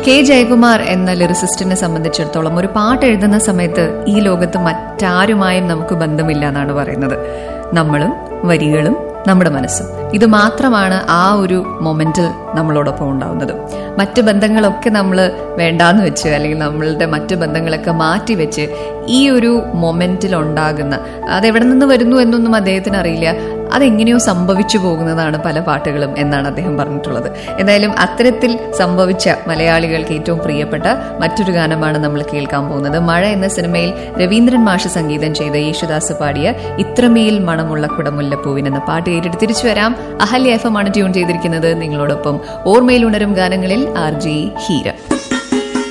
K Jayakumar എന്ന ലിറിസിസ്റ്റിനെ സംബന്ധിച്ചിടത്തോളം ഒരു പാട്ട് എഴുതുന്ന സമയത്ത് ഈ ലോകത്ത് മറ്റാരുമായും നമുക്ക് ബന്ധമില്ല എന്നാണ് പറയുന്നത് നമ്മളും വരികളും നമ്മുടെ മനസ്സും ഇത് മാത്രമാണ് ആ ഒരു മൊമെന്റിൽ നമ്മളോടൊപ്പം ഉണ്ടാവുന്നത് മറ്റ് ബന്ധങ്ങളൊക്കെ നമ്മൾ വേണ്ടാന്ന് വെച്ച് അല്ലെങ്കിൽ നമ്മളുടെ മറ്റ് ബന്ധങ്ങളൊക്കെ മാറ്റി വെച്ച് ഈ ഒരു മൊമെന്റിൽ ഉണ്ടാകുന്ന അതെവിടെ നിന്ന് വരുന്നു എന്നൊന്നും അദ്ദേഹത്തിന് അറിയില്ല അതെങ്ങനെയോ സംഭവിച്ചു പോകുന്നതാണ് പല പാട്ടുകളും എന്നാണ് അദ്ദേഹം പറഞ്ഞിട്ടുള്ളത് എന്തായാലും അത്തരത്തിൽ സംഭവിച്ച മലയാളികൾക്ക് ഏറ്റവും പ്രിയപ്പെട്ട മറ്റൊരു ഗാനമാണ് നമ്മൾ കേൾക്കാൻ പോകുന്നത് മഴ എന്ന സിനിമയിൽ രവീന്ദ്രൻ മാഷ് സംഗീതം ചെയ്ത യേശുദാസ് പാടിയ ഇത്രമേൽ മണമുള്ള കുടമുല്ലപ്പൂവിൻ എന്ന പാട്ട് കേട്ടിട്ട് തിരിച്ചു വരാം അഹല്യ എഫ് എം ആണ് ട്യൂൺ ചെയ്തിരിക്കുന്നത് നിങ്ങളോടൊപ്പം ഓർമ്മയിൽ ഉണരും ഗാനങ്ങളിൽ ആർ ജെ ഹീര